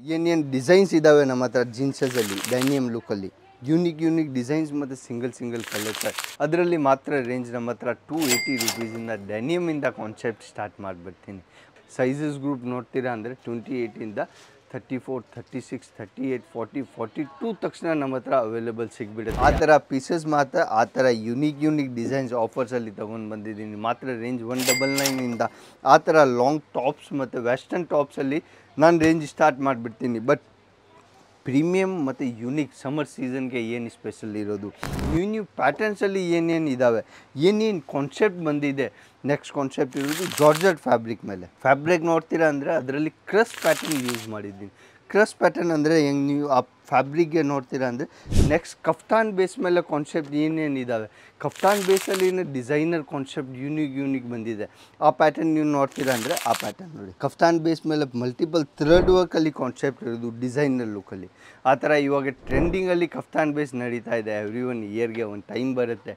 ಏನೇನು ಡಿಸೈನ್ಸ್ ಇದ್ದಾವೆ ನಮ್ಮ ಹತ್ರ ಜೀನ್ಸಸಲ್ಲಿ ಡೈನಿಯಮ್ ಲುಕ್ಕಲ್ಲಿ ಯೂನಿಕ್ ಯೂನಿಕ್ ಡಿಸೈನ್ಸ್ ಮತ್ತು ಸಿಂಗಲ್ ಸಿಂಗಲ್ ಕಲರ್ಸ್ ಅದರಲ್ಲಿ ಮಾತ್ರ ರೇಂಜ್ ನಮ್ಮ ಹತ್ರ ಟೂ ಏಯ್ಟಿ ರುಪೀಸಿಂದ ಡೆನಿಯಮಿಂದ ಕಾನ್ಸೆಪ್ಟ್ ಸ್ಟಾರ್ಟ್ ಮಾಡಿಬಿಡ್ತೀನಿ ಸೈಜಸ್ ಗ್ರೂಪ್ ನೋಡ್ತೀರಾ ಅಂದರೆ ಟ್ವೆಂಟಿ ಏಯ್ಟಿಂದ thirty four thirty six thirty eight forty forty two ತಕ್ಷಣ ನಮ್ಮ ಹತ್ರ ಅವೈಲೇಬಲ್ ಸಿಗ್ಬಿಡುತ್ತೆ ಆ ಥರ ಪೀಸಸ್ ಮಾತ್ರ ಆ ಥರ ಯುನೀಕ್ ಯುನೀಕ್ ಡಿಸೈನ್ಸ್ ಆಫರ್ಸಲ್ಲಿ ತೊಗೊಂಡು ಬಂದಿದ್ದೀನಿ ಮಾತ್ರ ರೇಂಜ್ ಒನ್ ಡಬಲ್ ನೈನಿಂದ ಆ ಥರ ಲಾಂಗ್ ಟಾಪ್ಸ್ ಮತ್ತು ವೆಸ್ಟರ್ನ್ ಟಾಪ್ಸಲ್ಲಿ ನಾನು ರೇಂಜ್ ಸ್ಟಾರ್ಟ್ ಮಾಡಿಬಿಡ್ತೀನಿ ಬಟ್ ಪ್ರೀಮಿಯಮ್ ಮತ್ತು ಯುನೀಕ್ ಸಮ್ಮರ್ ಸೀಸನ್ಗೆ ಏನು ಸ್ಪೆಷಲ್ ಇರೋದು ನ್ಯೂ ನ್ಯೂ ಪ್ಯಾಟರ್ನ್ಸಲ್ಲಿ ಏನೇನು ಇದ್ದಾವೆ ಏನೇನು ಕಾನ್ಸೆಪ್ಟ್ ಬಂದಿದೆ ನೆಕ್ಸ್ಟ್ ಕಾನ್ಸೆಪ್ಟ್ ಇರೋದು ಜಾರ್ಜೆಟ್ ಫ್ಯಾಬ್ರಿಕ್ ಮೇಲೆ ಫ್ಯಾಬ್ರಿಕ್ ನೋಡ್ತೀರಾ ಅಂದರೆ ಅದರಲ್ಲಿ ಕ್ರಸ್ ಪ್ಯಾಟರ್ನ್ ಯೂಸ್ ಮಾಡಿದ್ದೀನಿ ಕ್ರಸ್ ಪ್ಯಾಟರ್ನ್ ಅಂದರೆ ಹೆಂಗೆ ನೀವು ಆ ಫ್ಯಾಬ್ರಿಕ್ಗೆ ನೋಡ್ತೀರಾ ಅಂದರೆ ನೆಕ್ಸ್ಟ್ ಕಫ್ತಾನ್ ಬೇಸ್ ಮೇಲೆ ಕಾನ್ಸೆಪ್ಟ್ ಏನೇನು ಇದ್ದಾವೆ ಕಫ್ತಾನ್ ಬೇಸಲ್ಲಿ ಏನು ಡಿಸೈನರ್ ಕಾನ್ಸೆಪ್ಟ್ ಯೂನಿಕ್ ಯೂನಿಕ್ ಬಂದಿದೆ ಆ ಪ್ಯಾಟರ್ನ್ ನೀವು ನೋಡ್ತೀರಾ ಅಂದರೆ ಆ ಪ್ಯಾಟರ್ನ್ ನೋಡಿ ಕಫ್ತಾನ್ ಬೇಸ್ ಮೇಲೆ ಮಲ್ಟಿಪಲ್ ಥ್ರೆಡ್ ವರ್ಕಲ್ಲಿ ಕಾನ್ಸೆಪ್ಟ್ ಇರೋದು ಡಿಸೈನರ್ ಲುಕ್ಕಲ್ಲಿ ಆ ಥರ ಇವಾಗ ಟ್ರೆಂಡಿಂಗಲ್ಲಿ ಕಫ್ತಾನ್ ಬೇಸ್ ನಡೀತಾ ಇದೆ ಎವ್ರಿ ಒನ್ ಇಯರ್ಗೆ ಒಂದು ಟೈಮ್ ಬರುತ್ತೆ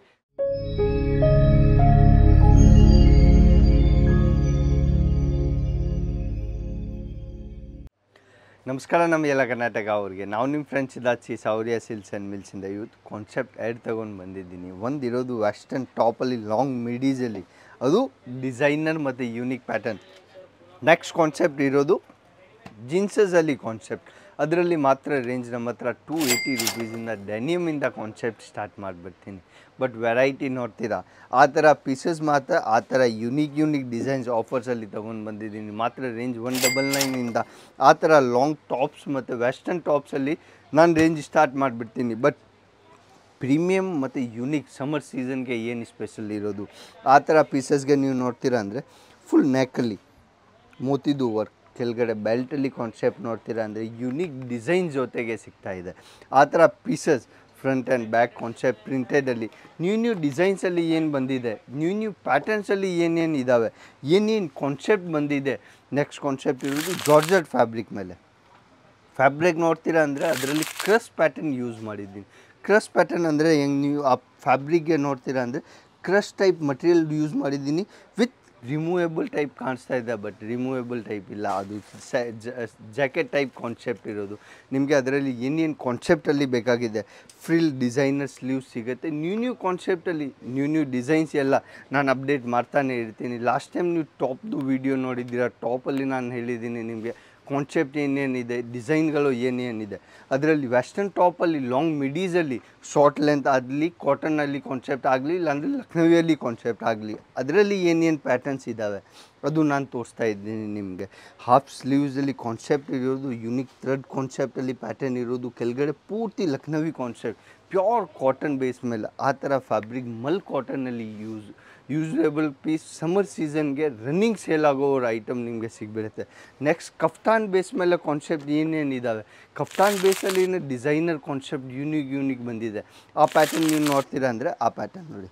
ನಮಸ್ಕಾರ ನಮ್ಮ ಎಲ್ಲ ಕರ್ನಾಟಕ ಅವ್ರಿಗೆ ನಾವು ನಿಮ್ಮ ಫ್ರೆಂಡ್ಸ್ ಇದಾಚಿ ಸೌರ್ಯ ಸಿಲ್ಸ್ ಆ್ಯಂಡ್ ಮಿಲ್ಸಿಂದ ಇವತ್ತು ಕಾನ್ಸೆಪ್ಟ್ ಎರಡು ತೊಗೊಂಡು ಬಂದಿದ್ದೀನಿ ಒಂದು ಇರೋದು ವೆಸ್ಟರ್ನ್ ಟಾಪಲ್ಲಿ ಲಾಂಗ್ ಮಿಡೀಸಲ್ಲಿ ಅದು ಡಿಸೈನರ್ ಮತ್ತು ಯೂನಿಕ್ ಪ್ಯಾಟರ್ನ್ ನೆಕ್ಸ್ಟ್ ಕಾನ್ಸೆಪ್ಟ್ ಇರೋದು ಜೀನ್ಸಸಲ್ಲಿ ಕಾನ್ಸೆಪ್ಟ್ ಅದರಲ್ಲಿ ಮಾತ್ರ ರೇಂಜ್ ನಮ್ಮ ಹತ್ರ ಟೂ ಏಯ್ಟಿ ರುಪೀಸಿಂದ ಡೆನಿಯಮಿಂದ ಕಾನ್ಸೆಪ್ಟ್ ಸ್ಟಾರ್ಟ್ ಮಾಡಿಬಿಡ್ತೀನಿ ಬಟ್ ವೆರೈಟಿ ನೋಡ್ತೀರಾ ಆ ಥರ ಪೀಸಸ್ ಮಾತ್ರ ಆ ಥರ ಯುನೀಕ್ ಯುನೀಕ್ ಡಿಸೈನ್ಸ್ ಆಫರ್ಸಲ್ಲಿ ತೊಗೊಂಡು ಬಂದಿದ್ದೀನಿ ಮಾತ್ರ ರೇಂಜ್ ಒನ್ ಡಬಲ್ ನೈನಿಂದ ಆ ಥರ ಲಾಂಗ್ ಟಾಪ್ಸ್ ಮತ್ತು ವೆಸ್ಟರ್ನ್ ಟಾಪ್ಸಲ್ಲಿ ನಾನು ರೇಂಜ್ ಸ್ಟಾರ್ಟ್ ಮಾಡಿಬಿಡ್ತೀನಿ ಬಟ್ ಪ್ರೀಮಿಯಮ್ ಮತ್ತು ಯುನೀಕ್ ಸಮ್ಮರ್ ಸೀಸನ್ಗೆ ಏನು ಸ್ಪೆಷಲ್ ಇರೋದು ಆ ಥರ ಪೀಸಸ್ಗೆ ನೀವು ನೋಡ್ತೀರಾ ಅಂದರೆ ಫುಲ್ ನೆಕ್ಕಲ್ಲಿ ಮೋತಿದು ವರ್ಕ್ ಕೆಳಗಡೆ ಬೆಲ್ಟಲ್ಲಿ ಕಾನ್ಸೆಪ್ಟ್ ನೋಡ್ತೀರಾ ಅಂದರೆ ಯುನೀಕ್ ಡಿಸೈನ್ ಜೊತೆಗೆ ಸಿಗ್ತಾ ಇದೆ ಆ ಥರ pieces front and back concept ಪ್ರಿಂಟೆಡಲ್ಲಿ ನ್ಯೂ ನ್ಯೂ ಡಿಸೈನ್ಸಲ್ಲಿ ಏನು ಬಂದಿದೆ ನ್ಯೂ ನ್ಯೂ ಪ್ಯಾಟರ್ನ್ಸಲ್ಲಿ ಏನೇನು ಇದ್ದಾವೆ ಏನೇನು ಕಾನ್ಸೆಪ್ಟ್ ಬಂದಿದೆ ನೆಕ್ಸ್ಟ್ ಕಾನ್ಸೆಪ್ಟ್ ಇರೋದು ಜಾರ್ಜೆಟ್ ಫ್ಯಾಬ್ರಿಕ್ ಮೇಲೆ ಫ್ಯಾಬ್ರಿಕ್ ನೋಡ್ತೀರಾ ಅಂದರೆ ಅದರಲ್ಲಿ ಕ್ರಸ್ ಪ್ಯಾಟರ್ನ್ ಯೂಸ್ ಮಾಡಿದ್ದೀನಿ ಕ್ರಸ್ ಪ್ಯಾಟರ್ನ್ ಅಂದರೆ ಹೆಂಗೆ ನೀವು ಆ ಫ್ಯಾಬ್ರಿಕ್ಗೆ ನೋಡ್ತೀರಾ ಅಂದರೆ ಕ್ರಸ್ ಟೈಪ್ ಮಟೀರಿಯಲ್ ಯೂಸ್ ಮಾಡಿದ್ದೀನಿ ವಿತ್ ರಿಮೂವೇಬಲ್ ಟೈಪ್ ಕಾಣಿಸ್ತಾ ಇದೆ ಬಟ್ ರಿಮೂವೇಬಲ್ ಟೈಪ್ ಇಲ್ಲ ಅದು ಜಾಕೆಟ್ ಟೈಪ್ ಕಾನ್ಸೆಪ್ಟ್ ಇರೋದು ನಿಮಗೆ ಅದರಲ್ಲಿ ಏನೇನು ಕಾನ್ಸೆಪ್ಟಲ್ಲಿ ಬೇಕಾಗಿದೆ ಫ್ರಿಲ್ ಡಿಸೈನರ್ ಸ್ಲೀವ್ ಸಿಗುತ್ತೆ ನ್ಯೂ ನ್ಯೂ ಕಾನ್ಸೆಪ್ಟಲ್ಲಿ ನ್ಯೂ ನ್ಯೂ ಡಿಸೈನ್ಸ್ ಎಲ್ಲ ನಾನು ಅಪ್ಡೇಟ್ ಮಾಡ್ತಾನೆ ಇರ್ತೀನಿ ಲಾಸ್ಟ್ ಟೈಮ್ ನೀವು ಟಾಪ್ದು ವಿಡಿಯೋ ನೋಡಿದ್ದೀರಾ ಟಾಪಲ್ಲಿ ನಾನು ಹೇಳಿದ್ದೀನಿ ನಿಮಗೆ ಕಾನ್ಸೆಪ್ಟ್ ಏನೇನಿದೆ ಡಿಸೈನ್ಗಳು ಏನೇನಿದೆ ಅದರಲ್ಲಿ ವೆಸ್ಟರ್ನ್ ಟಾಪಲ್ಲಿ ಲಾಂಗ್ ಮಿಡೀಸಲ್ಲಿ ಶಾರ್ಟ್ ಲೆಂತ್ ಆಗಲಿ ಕಾಟನಲ್ಲಿ ಕಾನ್ಸೆಪ್ಟ್ ಆಗಲಿ ಇಲ್ಲಾಂದರೆ ಲಕ್ನವಿಯಲ್ಲಿ ಕಾನ್ಸೆಪ್ಟ್ ಆಗಲಿ ಅದರಲ್ಲಿ ಏನೇನು ಪ್ಯಾಟರ್ನ್ಸ್ ಇದ್ದಾವೆ ಅದು ನಾನು ತೋರಿಸ್ತಾ ಇದ್ದೀನಿ ನಿಮಗೆ ಹಾಫ್ ಸ್ಲೀವ್ಸಲ್ಲಿ ಕಾನ್ಸೆಪ್ಟ್ ಇರೋದು ಯುನಿಕ್ ಥ್ರೆಡ್ ಕಾನ್ಸೆಪ್ಟಲ್ಲಿ ಪ್ಯಾಟರ್ನ್ ಇರೋದು ಕೆಳಗಡೆ ಪೂರ್ತಿ Lucknowi concept pure cotton base ಮೇಲೆ ಆ ಥರ ಫ್ಯಾಬ್ರಿಕ್ ಮಲ್ ಕಾಟನಲ್ಲಿ ಯೂಸ್ ಯೂಸೇಬಲ್ ಪೀಸ್ ಸಮ್ಮರ್ ಸೀಸನ್ಗೆ ರನ್ನಿಂಗ್ ಸೇಲ್ ಆಗೋ ಐಟಮ್ ನಿಮಗೆ ಸಿಗ್ಬಿಡುತ್ತೆ ನೆಕ್ಸ್ಟ್ ಕಫ್ತಾನ್ ಬೇಸ್ ಮೇಲೆ ಕಾನ್ಸೆಪ್ಟ್ ಏನೇನು ಇದ್ದಾವೆ ಕಫ್ತಾನ್ ಬೇಸಲ್ಲಿ ಏನು ಡಿಸೈನರ್ ಕಾನ್ಸೆಪ್ಟ್ ಯೂನಿಕ್ ಯೂನಿಕ್ ಬಂದಿದೆ ಆ ಪ್ಯಾಟರ್ನ್ ನೀವು ನೋಡ್ತೀರಾ ಅಂದರೆ ಆ ಪ್ಯಾಟರ್ನ್ ನೋಡಿ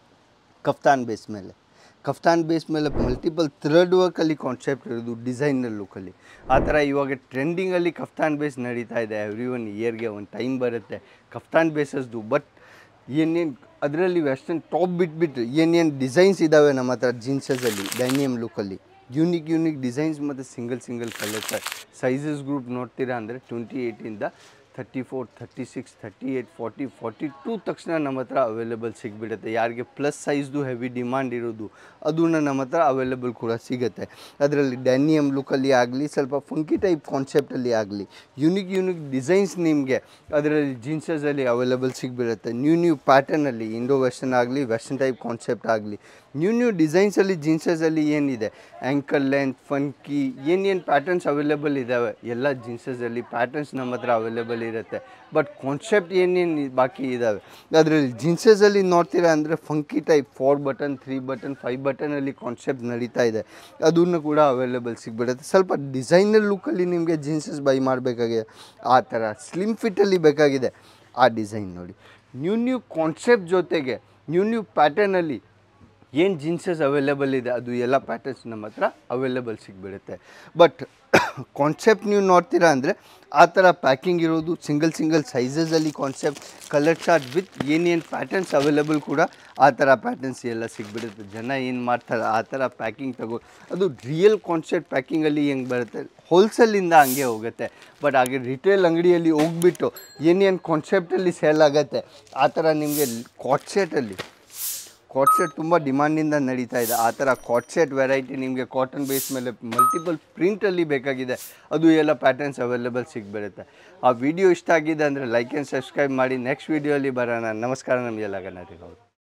ಕಫ್ತಾನ್ ಬೇಸ್ ಮೇಲೆ ಕಫ್ತಾನ್ ಬೇಸ್ ಮೇಲೆ ಮಲ್ಟಿಪಲ್ ಥ್ರೆಡ್ ವರ್ಕಲ್ಲಿ ಕಾನ್ಸೆಪ್ಟ್ ಇರೋದು ಡಿಸೈನರ್ ಲುಕ್ಕಲ್ಲಿ ಆ ಥರ ಇವಾಗ ಟ್ರೆಂಡಿಂಗಲ್ಲಿ ಕಫ್ತಾನ್ ಬೇಸ್ ನಡೀತಾ ಇದೆ ಎವ್ರಿ ಒನ್ ಇಯರ್ಗೆ ಒಂದು ಟೈಮ್ ಬರುತ್ತೆ ಕಫ್ತಾನ್ ಬೇಸಸ್ದು ಬಟ್ ಏನೇನು ಅದರಲ್ಲಿ ವೆಸ್ಟರ್ನ್ ಟಾಪ್ ಬಿಟ್ಬಿಟ್ಟು ಏನೇನು ಡಿಸೈನ್ಸ್ ಇದ್ದಾವೆ ನಮ್ಮ ಹತ್ರ ಜೀನ್ಸಸಲ್ಲಿ ಡೈನಿಯಮ್ ಲುಕ್ಕಲ್ಲಿ ಯೂನಿಕ್ ಯೂನಿಕ್ ಡಿಸೈನ್ಸ್ ಮತ್ತು single single colours sizes group ನೋಡ್ತೀರಾ ಅಂದರೆ ಟ್ವೆಂಟಿ ಏಯ್ಟಿಂದ thirty four thirty six thirty eight forty forty two ತಕ್ಷಣ ನಮ್ಮ ಹತ್ರ ಅವೈಲೇಬಲ್ ಸಿಗ್ಬಿಡುತ್ತೆ ಯಾರಿಗೆ ಪ್ಲಸ್ ಸೈಜ್ದು ಹೆವಿ ಡಿಮಾಂಡ್ ಇರೋದು ಅದನ್ನ ನಮ್ಮ ಹತ್ರ ಅವೈಲೇಬಲ್ ಕೂಡ ಸಿಗುತ್ತೆ ಅದರಲ್ಲಿ ಡ್ಯಾನಿಯಮ್ ಲುಕ್ಕಲ್ಲಿ ಆಗಲಿ ಸ್ವಲ್ಪ ಫಂಕಿ ಟೈಪ್ ಕಾನ್ಸೆಪ್ಟಲ್ಲಿ ಆಗಲಿ ಯುನಿಕ್ ಯುನಿಕ್ ಡಿಸೈನ್ಸ್ ನಿಮಗೆ ಅದರಲ್ಲಿ ಜೀನ್ಸಸಲ್ಲಿ ಅವೈಲೇಬಲ್ ಸಿಗ್ಬಿಡುತ್ತೆ ನ್ಯೂ ನ್ಯೂ ಪ್ಯಾಟರ್ನಲ್ಲಿ ಇಂಡೋ ವೆಸ್ಟರ್ನ್ ಆಗಲಿ ವೆಸ್ಟರ್ನ್ ಟೈಪ್ ಕಾನ್ಸೆಪ್ಟ್ ಆಗಲಿ ನ್ಯೂ ನ್ಯೂ ಡಿಸೈನ್ಸಲ್ಲಿ ಜೀನ್ಸಸಲ್ಲಿ ಏನಿದೆ ಆ್ಯಂಕಲ್ ಲೆಂತ್ ಫಂಕಿ ಏನೇನು ಪ್ಯಾಟರ್ನ್ಸ್ ಅವೈಲೇಬಲ್ ಇದ್ದಾವೆ ಎಲ್ಲ ಜೀನ್ಸಸಲ್ಲಿ ಪ್ಯಾಟರ್ನ್ಸ್ ನಮ್ಮ ಹತ್ರ ಅವೈಲೇಬಲ್ ಇರುತ್ತೆ ಬಟ್ ಕಾನ್ಸೆಪ್ಟ್ ಏನೇನು ಬಾಕಿ ಇದ್ದಾವೆ ಅದರಲ್ಲಿ ಜೀನ್ಸಸಲ್ಲಿ ನೋಡ್ತೀರಾ ಅಂದರೆ funky type four button three button five ಬಟನಲ್ಲಿ ಕಾನ್ಸೆಪ್ಟ್ ನಡೀತಾ ಇದೆ ಅದನ್ನು ಕೂಡ ಅವೈಲೇಬಲ್ ಸಿಗ್ಬಿಡುತ್ತೆ ಸ್ವಲ್ಪ ಡಿಸೈನರ್ ಲುಕ್ಕಲ್ಲಿ ನಿಮಗೆ ಜೀನ್ಸಸ್ ಬೈ ಮಾಡಬೇಕಾಗಿದೆ ಆ ಥರ ಸ್ಲಿಮ್ ಫಿಟ್ಟಲ್ಲಿ ಬೇಕಾಗಿದೆ ಆ ಡಿಸೈನ್ ನೋಡಿ ನ್ಯೂ ನ್ಯೂ ಕಾನ್ಸೆಪ್ಟ್ ಜೊತೆಗೆ ನ್ಯೂ ನ್ಯೂ ಪ್ಯಾಟರ್ನಲ್ಲಿ ಏನು ಜೀನ್ಸಸ್ ಅವೈಲೇಬಲ್ ಇದೆ ಅದು ಎಲ್ಲ ಪ್ಯಾಟರ್ನ್ಸ್ ನಮ್ಮ ಹತ್ರ ಅವೈಲೇಬಲ್ ಸಿಗ್ಬಿಡುತ್ತೆ ಬಟ್ ಕಾನ್ಸೆಪ್ಟ್ ನೀವು ನೋಡ್ತೀರಾ ಅಂದರೆ ಆ ಥರ ಪ್ಯಾಕಿಂಗ್ ಇರೋದು ಸಿಂಗಲ್ ಸಿಂಗಲ್ ಸೈಜಸಲ್ಲಿ ಕಾನ್ಸೆಪ್ಟ್ ಕಲರ್ ಚಾರ್ಟ್ ವಿತ್ ಏನೇನು ಪ್ಯಾಟರ್ನ್ಸ್ ಅವೈಲೇಬಲ್ ಕೂಡ ಆ ಥರ ಪ್ಯಾಟರ್ನ್ಸ್ ಎಲ್ಲ ಸಿಗ್ಬಿಡುತ್ತೆ ಜನ ಏನು ಮಾಡ್ತಾರೆ ಆ ಥರ ಪ್ಯಾಕಿಂಗ್ ತಗೋ ಅದು ರಿಯಲ್ ಕಾನ್ಸೆಪ್ಟ್ ಪ್ಯಾಕಿಂಗಲ್ಲಿ ಹೆಂಗೆ ಬರುತ್ತೆ ಹೋಲ್ಸೇಲಿಂದ ಹಂಗೆ ಹೋಗುತ್ತೆ ಬಟ್ ಹಾಗೆ ರಿಟೇಲ್ ಅಂಗಡಿಯಲ್ಲಿ ಹೋಗ್ಬಿಟ್ಟು ಏನೇನು ಕಾನ್ಸೆಪ್ಟಲ್ಲಿ ಸೇಲ್ ಆಗುತ್ತೆ ಆ ಥರ ನಿಮಗೆ ಕಾಟ್ಸೆಟಲ್ಲಿ ಕಾಟ್ಸೆಟ್ ತುಂಬ ಡಿಮಾಂಡಿಂದ ನಡೀತಾ ಇದೆ ಆ ಥರ ಕಾಟ್ಸೆಟ್ ವೆರೈಟಿ ನಿಮಗೆ ಕಾಟನ್ ಬೇಸ್ ಮೇಲೆ ಮಲ್ಟಿಪಲ್ ಪ್ರಿಂಟಲ್ಲಿ ಬೇಕಾಗಿದೆ ಅದು ಎಲ್ಲ ಪ್ಯಾಟರ್ನ್ಸ್ ಅವೈಲೇಬಲ್ ಸಿಗ್ಬಿಡುತ್ತೆ ಆ ವಿಡಿಯೋ ಇಷ್ಟ ಆಗಿದೆ ಅಂದರೆ ಲೈಕ್ ಆ್ಯಂಡ್ ಸಬ್ಸ್ಕ್ರೈಬ್ ಮಾಡಿ ನೆಕ್ಸ್ಟ್ ವೀಡಿಯೋಲಿ ಬರೋಣ ನಮಸ್ಕಾರ ನಮಗೆಲ್ಲ ಕರ್ನಾಟಕ ಅವರು